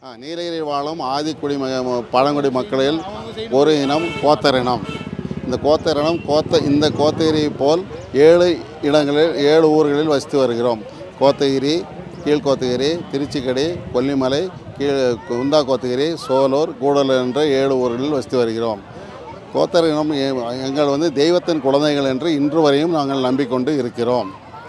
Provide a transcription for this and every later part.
ஆ, நீலகிரியில் வாழும் ஆதிக்குடி ம- பழங்குடி மக்களில் ஒரு இனம் கோத்தர் இனம் இந்த கோத்தர் இனம் கோத்த இந்த கோத்தகிரி போல் ஏழு இடங்களில் ஏழு ஊர்களில் வசித்து வருகிறோம் கோத்தகிரி கீழ்கோத்தகிரி திருச்சிக்கடி கொல்லிமலை கீழ் குந்தா கோத்தகிரி சோலூர் கூடலூர் என்ற ஏழு ஊர்களில் வசித்து வருகிறோம் கோத்தர் இனம் எ- எங்கள் வந்து தெய்வத்தின் குழந்தைகள் என்று இன்று வரையும் நாங்கள் நம்பிக்கொண்டு இருக்கிறோம்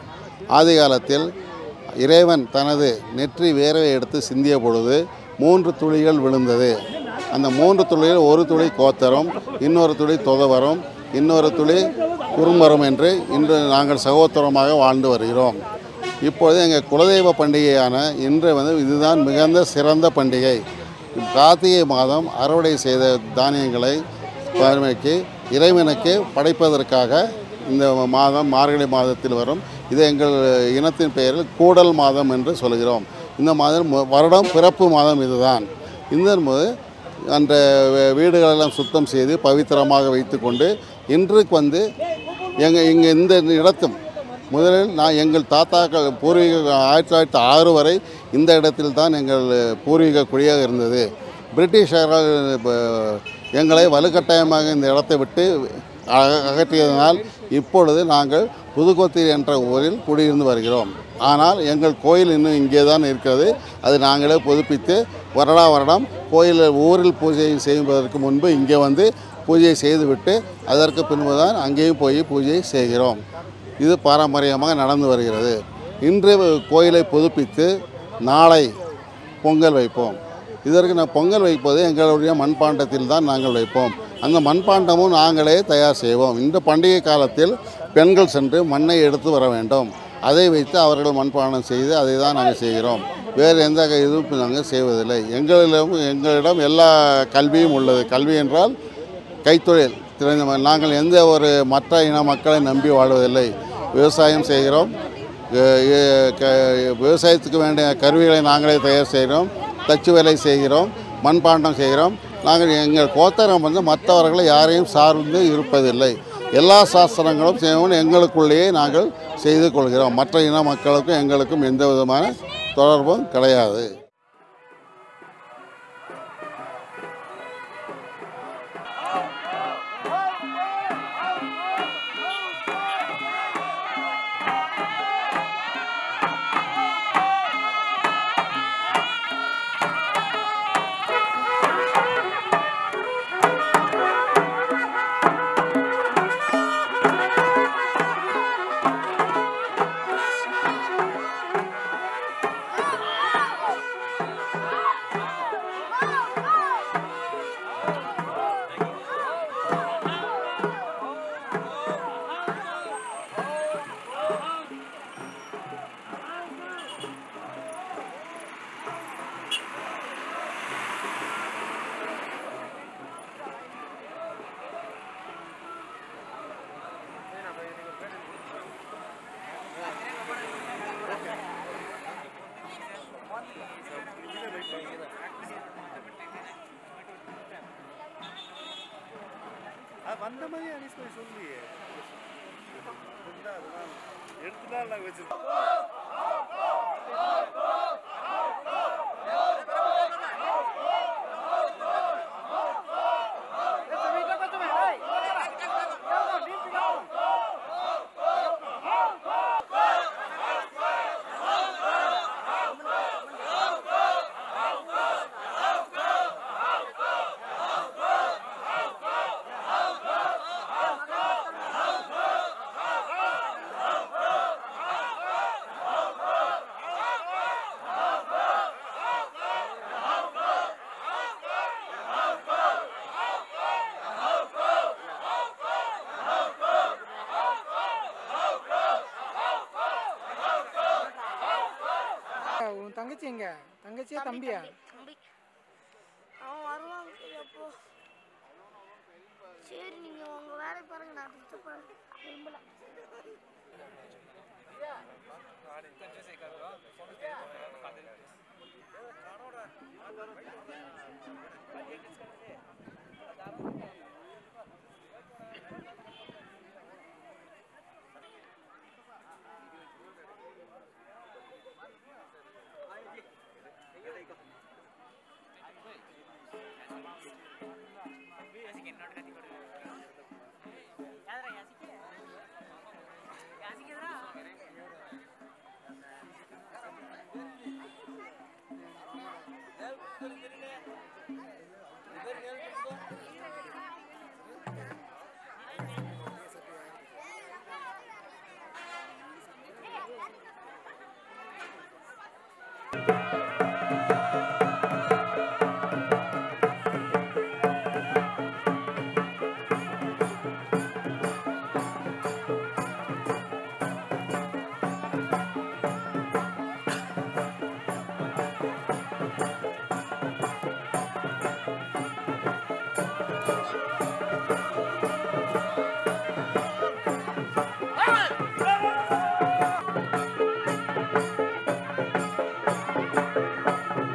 ஆதி காலத்தில் இறைவன் தனது நெற்றி வேர்வை எடுத்து சிந்திய பொழுது மூன்று துளிகள் விழுந்தது அந்த மூன்று துளியில் ஒரு துளி கோத்தரம் இன்னொரு துளி தொதவரம் இன்னொரு துளி குறும்பரம் என்று இன்று நாங்கள் சகோதரமாக வாழ்ந்து வருகிறோம் இப்பொழுது எங்கள் குலதெய்வ பண்டிகையான இன்று வந்து இதுதான் மிகுந்த சிறந்த பண்டிகை கார்த்திகை மாதம் அறுவடை செய்த தானியங்களை பார்வைக்கு இறைவனுக்கு படைப்பதற்காக இந்த மாதம் மார்கழி மாதத்தில் வரும் இது எங்கள் இனத்தின் பெயரில் கூடல் மாதம் என்று சொல்கிறோம் இந்த மாதம் மு- வருடம் பிறப்பு மாதம் இதுதான் இந்த போது அந்த வீ- வீடுகளெல்லாம் சுத்தம் செய்து பவித்திரமாக வைத்துக்கொண்டு இன்றுக்கு வந்து எங்கள் இங்கே இந்த இடத்தும் முதலில் நான் எங்கள் தாத்தாக்கள் பூர்வீக ஆயிரத்தி தொள்ளாயிரத்தி ஆறு வரை இந்த இடத்தில் தான் எங்கள் பூர்வீக குடியாக இருந்தது பிரிட்டிஷாரால் இப்போ எங்களை வலுக்கட்டாயமாக இந்த இடத்தை விட்டு அக- அகற்றியதனால் இப்பொழுது நாங்கள் புதுக்கோத்தகிரி என்ற ஊரில் குடியிருந்து வருகிறோம் ஆனால் எங்கள் கோயில் இன்னும் இங்கே தான் இருக்கிறது அது நாங்களே புதுப்பித்து வருடா வருடம் கோயிலில் ஊரில் பூஜை செய்வதற்கு முன்பு இங்கே வந்து பூஜை செய்துவிட்டு அதற்கு பின்பு தான் அங்கேயும் போய் பூஜை செய்கிறோம் இது பாரம்பரியமாக நடந்து வருகிறது இன்று கோயிலை புதுப்பித்து நாளை பொங்கல் வைப்போம் இதற்கு நான் பொங்கல் வைப்பது எங்களுடைய மண்பாண்டத்தில் தான் நாங்கள் வைப்போம் அந்த மண்பாண்டமும் நாங்களே தயார் செய்வோம் இந்த பண்டிகை காலத்தில் பெண்கள் சென்று மண்ணை எடுத்து வர வேண்டும் அதை வைத்து அவர்கள் மண்பாண்டம் செய்து அதை தான் நாங்கள் செய்கிறோம் வேறு எந்த இதுவும் நாங்கள் செய்வதில்லை எங்களிடம் எங்களிடம் எல்லா கல்வியும் உள்ளது கல்வி என்றால் கைத்தொழில் தெரிந்த ம- நாங்கள் எந்த ஒரு மற்ற இன மக்களை நம்பி வாழ்வதில்லை விவசாயம் செய்கிறோம் எ- எ- க- விவசாயத்துக்கு வேண்டிய கருவிகளை நாங்களே தயார் செய்கிறோம் தச்சு வேலை செய்கிறோம் மண்பாண்டம் செய்கிறோம் நாங்கள் எங்கள் கோத்தரம் வந்து மற்றவர்களை யாரையும் சார்ந்து இருப்பதில்லை எல்லா சாஸ்திரங்களும் செய்வோம் எங்களுக்குள்ளேயே நாங்கள் செய்து கொள்கிறோம் மற்ற இன மக்களுக்கும் எங்களுக்கும் எந்த விதமான தொடர்பும் கிடையாது அது வந்த மாதிரி அனீஸ் போய் சொல்லியே எடுத்துதான் நாங்கள் வச்சிருக்கோம் உன் தங்கச்சி எங்க தங்கச்சியா தம்பியா தம்பி அவன் வருவான் எப்போ சரி நீங்க உங்க வேலையை பாருங்க நான் டிஸ்டர்ப் பண்ண விரும்பல ஆ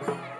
போகிறேன்